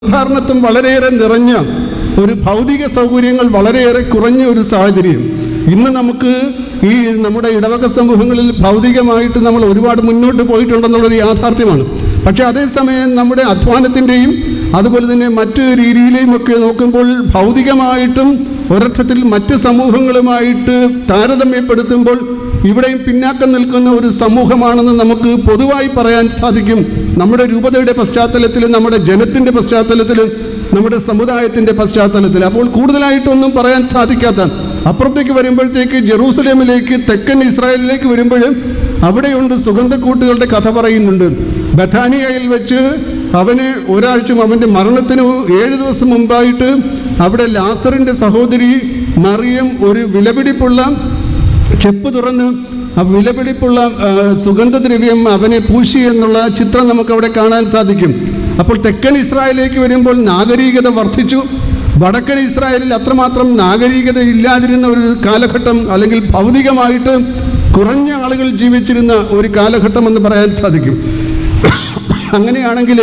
സാധാരണത്വം വളരെയേറെ നിറഞ്ഞ ഒരു ഭൗതിക സൗകര്യങ്ങൾ വളരെയേറെ കുറഞ്ഞ ഒരു സാഹചര്യം ഇന്ന് നമുക്ക് ഈ നമ്മുടെ ഇടവക സമൂഹങ്ങളിൽ ഭൗതികമായിട്ട് നമ്മൾ ഒരുപാട് മുന്നോട്ട് പോയിട്ടുണ്ടെന്നുള്ളൊരു യാഥാർത്ഥ്യമാണ് പക്ഷേ അതേസമയം നമ്മുടെ അധ്വാനത്തിൻ്റെയും അതുപോലെ തന്നെ മറ്റു രീതിയിലെയും ഒക്കെ നോക്കുമ്പോൾ ഭൗതികമായിട്ടും ഒരർത്ഥത്തിൽ മറ്റ് സമൂഹങ്ങളുമായിട്ട് താരതമ്യപ്പെടുത്തുമ്പോൾ ഇവിടെയും പിന്നാക്കം നിൽക്കുന്ന ഒരു സമൂഹമാണെന്ന് നമുക്ക് പൊതുവായി പറയാൻ സാധിക്കും നമ്മുടെ രൂപതയുടെ പശ്ചാത്തലത്തിൽ നമ്മുടെ ജനത്തിൻ്റെ പശ്ചാത്തലത്തിൽ നമ്മുടെ സമുദായത്തിൻ്റെ പശ്ചാത്തലത്തിൽ അപ്പോൾ കൂടുതലായിട്ടൊന്നും പറയാൻ സാധിക്കാത്ത അപ്പുറത്തേക്ക് വരുമ്പോഴത്തേക്ക് ജെറൂസലേമിലേക്ക് തെക്കൻ ഇസ്രായേലിലേക്ക് വരുമ്പോൾ അവിടെയുണ്ട് സുഗന്ധക്കൂട്ടുകളുടെ കഥ പറയുന്നുണ്ട് ബഥാനിയയിൽ വെച്ച് അവന് ഒരാഴ്ച അവൻ്റെ മരണത്തിന് ഏഴ് ദിവസം മുമ്പായിട്ട് അവിടെ ലാസറിൻ്റെ സഹോദരി മറിയം ഒരു വിലപിടിപ്പുള്ള ചെപ്പ് തുറന്ന് ആ വിലപിടിപ്പുള്ള ആ, സുഗന്ധദ്രവ്യം അവനെ പൂശി എന്നുള്ള ചിത്രം നമുക്ക് അവിടെ കാണാൻ സാധിക്കും അപ്പോൾ തെക്കൻ ഇസ്രായേലിലേക്ക് വരുമ്പോൾ നാഗരികത വർദ്ധിച്ചു വടക്കൻ ഇസ്രായേലിൽ അത്രമാത്രം നാഗരികത ഇല്ലാതിരുന്ന ഒരു കാലഘട്ടം അല്ലെങ്കിൽ ഭൗതികമായിട്ട് കുറഞ്ഞ ആളുകൾ ജീവിച്ചിരുന്ന ഒരു കാലഘട്ടം എന്ന് പറയാൻ സാധിക്കും അങ്ങനെയാണെങ്കിൽ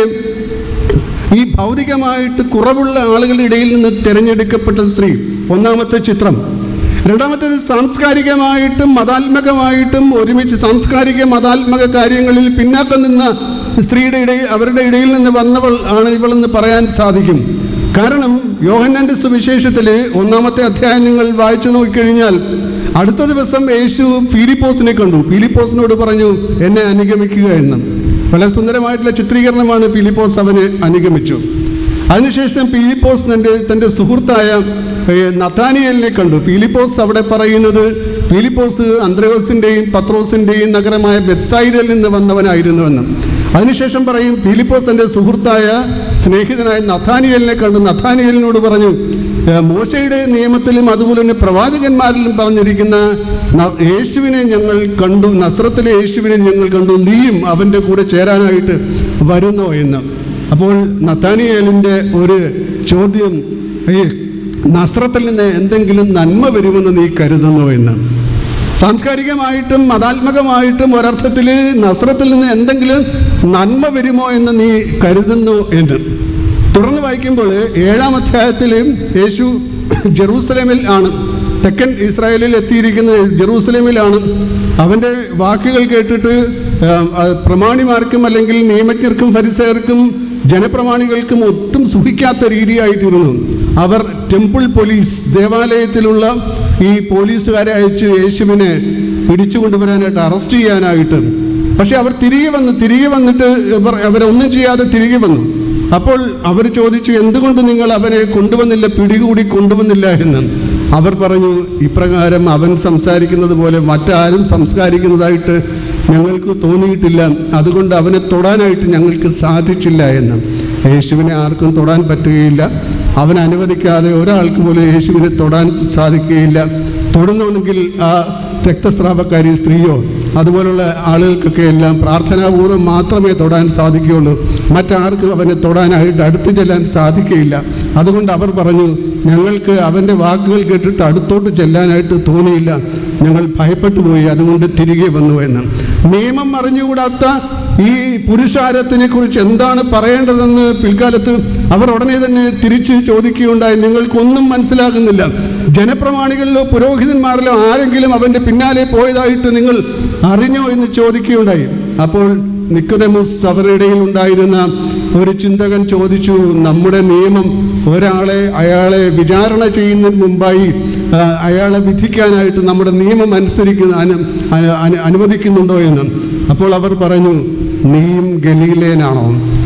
ഈ ഭൗതികമായിട്ട് കുറവുള്ള ആളുകളുടെ ഇടയിൽ നിന്ന് തിരഞ്ഞെടുക്കപ്പെട്ട സ്ത്രീ ഒന്നാമത്തെ ചിത്രം രണ്ടാമത്തേത് സാംസ്കാരികമായിട്ടും മതാത്മകമായിട്ടും ഒരുമിച്ച് സാംസ്കാരിക മതാത്മക കാര്യങ്ങളിൽ പിന്നാക്കം നിന്ന സ്ത്രീയുടെ ഇടയിൽ അവരുടെ ഇടയിൽ നിന്ന് വന്നവൾ ആണ് ഇവളെന്ന് പറയാൻ സാധിക്കും കാരണം യോഹന്നാൻ്റെ സുവിശേഷത്തിൽ ഒന്നാമത്തെ അധ്യായം നിങ്ങൾ വായിച്ചു നോക്കിക്കഴിഞ്ഞാൽ അടുത്ത ദിവസം യേശു ഫിലിപ്പോസിനെ കണ്ടു ഫിലിപ്പോസിനോട് പറഞ്ഞു എന്നെ അനുഗമിക്കുക എന്ന് വളരെ സുന്ദരമായിട്ടുള്ള ചിത്രീകരണമാണ് ഫിലിപ്പോസ് അവനെ അനുഗമിച്ചു അതിനുശേഷം ഫിലിപ്പോസ് തൻ്റെ തൻ്റെ സുഹൃത്തായ ഏഹ്, നഥാനിയലിനെ കണ്ടു ഫിലിപ്പോസ് അവിടെ പറയുന്നത് ഫിലിപ്പോസ് അന്ത്രയോസിൻ്റെയും പത്രോസിൻ്റെയും നഗരമായ ബെത്സായിഡിൽ നിന്ന് വന്നവനായിരുന്നുവെന്ന് അതിനുശേഷം പറയും ഫിലിപ്പോസ് തൻ്റെ സുഹൃത്തായ സ്നേഹിതനായ നഥാനിയലിനെ കണ്ടു നഥാനിയലിനോട് പറഞ്ഞു ഏഹ്, മോശയുടെ നിയമത്തിലും അതുപോലെ തന്നെ പ്രവാചകന്മാരിലും പറഞ്ഞിരിക്കുന്ന ന- യേശുവിനെ ഞങ്ങൾ കണ്ടു നസ്രത്തിലെ യേശുവിനെ ഞങ്ങൾ കണ്ടു നീയും അവൻ്റെ കൂടെ ചേരാനായിട്ട് വരുന്നോ എന്ന് അപ്പോൾ നത്താനിയേലിൻ്റെ ഒരു ചോദ്യം ഈ നസ്രത്തിൽ നിന്ന് എന്തെങ്കിലും നന്മ വരുമെന്ന് നീ കരുതുന്നോ എന്ന് സാംസ്കാരികമായിട്ടും മതാത്മകമായിട്ടും ഒരർത്ഥത്തിൽ നസ്രത്തിൽ നിന്ന് എന്തെങ്കിലും നന്മ വരുമോ എന്ന് നീ കരുതുന്നു എന്ന് തുടർന്ന് വായിക്കുമ്പോൾ ഏഴാം അധ്യായത്തിൽ യേശു ജെറൂസലേമിൽ ആണ് തെക്കൻ ഇസ്രായേലിൽ എത്തിയിരിക്കുന്നത് ജെറൂസലേമിലാണ് അവൻ്റെ വാക്കുകൾ കേട്ടിട്ട് ആ, ആ, പ്രമാണിമാർക്കും അല്ലെങ്കിൽ നിയമജ്ഞർക്കും ഫരിസയർക്കും ജനപ്രമാണികൾക്കും ഒട്ടും സുഖിക്കാത്ത രീതിയായി തീർന്നു അവർ ടെമ്പിൾ പോലീസ് ദേവാലയത്തിലുള്ള ഈ പോലീസുകാരെ അയച്ച് യേശുവിനെ പിടിച്ചുകൊണ്ടുവരാനായിട്ട് അറസ്റ്റ് ചെയ്യാനായിട്ട് പക്ഷെ അവർ തിരികെ വന്നു തിരികെ വന്നിട്ട് ഇവർ അവരൊന്നും ചെയ്യാതെ തിരികെ വന്നു അപ്പോൾ അവർ ചോദിച്ചു എന്തുകൊണ്ട് നിങ്ങൾ അവനെ കൊണ്ടുവന്നില്ല പിടികൂടി കൊണ്ടുവന്നില്ല എന്ന് അവർ പറഞ്ഞു ഇപ്രകാരം അവൻ സംസാരിക്കുന്നത് പോലെ മറ്റാരും സംസ്കാരിക്കുന്നതായിട്ട് ഞങ്ങൾക്ക് തോന്നിയിട്ടില്ല അതുകൊണ്ട് അവനെ തൊടാനായിട്ട് ഞങ്ങൾക്ക് സാധിച്ചില്ല എന്ന് യേശുവിനെ ആർക്കും തൊടാൻ പറ്റുകയില്ല അവൻ അനുവദിക്കാതെ ഒരാൾക്ക് പോലും യേശുവിനെ തൊടാൻ സാധിക്കുകയില്ല തൊടുന്നുണ്ടെങ്കിൽ ആ രക്തസ്രാവക്കാരി സ്ത്രീയോ അതുപോലുള്ള ആളുകൾക്കൊക്കെ എല്ലാം പ്രാർത്ഥനാപൂർവ്വം മാത്രമേ തൊടാൻ സാധിക്കുകയുള്ളൂ മറ്റാർക്കും അവനെ തൊടാനായിട്ട് അടുത്ത് ചെല്ലാൻ സാധിക്കുകയില്ല അതുകൊണ്ട് അവർ പറഞ്ഞു ഞങ്ങൾക്ക് അവൻ്റെ വാക്കുകൾ കേട്ടിട്ട് അടുത്തോട്ട് ചെല്ലാനായിട്ട് തോന്നിയില്ല ഞങ്ങൾ ഭയപ്പെട്ടു പോയി അതുകൊണ്ട് തിരികെ വന്നു എന്ന് നിയമം അറിഞ്ഞുകൂടാത്ത ഈ പുരുഷാരത്തിനെ കുറിച്ച് എന്താണ് പറയേണ്ടതെന്ന് പിൽക്കാലത്ത് അവർ ഉടനെ തന്നെ തിരിച്ച് ചോദിക്കുകയുണ്ടായി നിങ്ങൾക്കൊന്നും മനസ്സിലാകുന്നില്ല ജനപ്രമാണികളിലോ പുരോഹിതന്മാരിലോ ആരെങ്കിലും അവൻ്റെ പിന്നാലെ പോയതായിട്ട് നിങ്ങൾ അറിഞ്ഞോ എന്ന് ചോദിക്കുകയുണ്ടായി അപ്പോൾ നിക്കോദെമസ് അവരുടെ ഇടയിൽ ഉണ്ടായിരുന്ന ഒരു ചിന്തകൻ ചോദിച്ചു നമ്മുടെ നിയമം ഒരാളെ അയാളെ വിചാരണ ചെയ്യുന്നതിന് മുമ്പായി ആ, അയാളെ വിധിക്കാനായിട്ട് നമ്മുടെ നിയമം അനുസരിക്കുന്ന അനു അനു- അനു- അനുവദിക്കുന്നുണ്ടോ എന്ന് അപ്പോൾ അവർ പറഞ്ഞു നീയും ഗലീലേനാണോ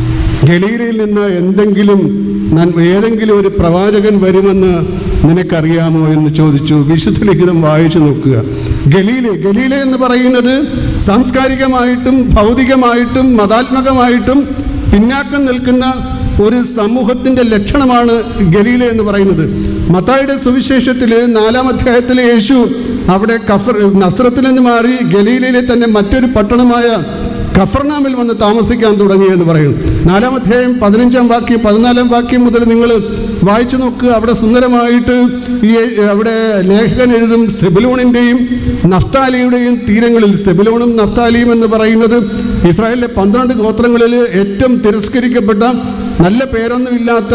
ഗലീലയിൽ നിന്ന് എന്തെങ്കിലും നൻ- ഏതെങ്കിലും ഒരു പ്രവാചകൻ വരുമെന്ന് നിനക്കറിയാമോ എന്ന് ചോദിച്ചു വിശുദ്ധ ലിഖിതം വായിച്ചു നോക്കുക ഗലീല ഗലീല എന്ന് പറയുന്നത് സാംസ്കാരികമായിട്ടും ഭൗതികമായിട്ടും മതാത്മകമായിട്ടും പിന്നാക്കം നിൽക്കുന്ന ഒരു സമൂഹത്തിൻ്റെ ലക്ഷണമാണ് ഗലീല എന്ന് പറയുന്നത് മത്തായുടെ സുവിശേഷത്തിൽ നാലാം അധ്യായത്തിലെ യേശു അവിടെ കഫർ നസ്രത്തിൽ നിന്ന് മാറി ഗലീലയിലെ തന്നെ മറ്റൊരു പട്ടണമായ കഫർനാമിൽ വന്ന് താമസിക്കാൻ തുടങ്ങി എന്ന് പറയും നാലാം അധ്യായം പതിനഞ്ചാം വാക്യം പതിനാലാം വാക്യം മുതൽ നിങ്ങൾ വായിച്ചു നോക്കുക അവിടെ സുന്ദരമായിട്ട് ഈ അവിടെ ലേഖകൻ എഴുതും സെബിലോണിൻ്റെയും നഫ്താലിയുടെയും തീരങ്ങളിൽ സെബിലോണും നഫ്താലിയും എന്ന് പറയുന്നത് ഇസ്രായേലിലെ പന്ത്രണ്ട് ഗോത്രങ്ങളിൽ ഏറ്റവും തിരസ്കരിക്കപ്പെട്ട നല്ല പേരൊന്നുമില്ലാത്ത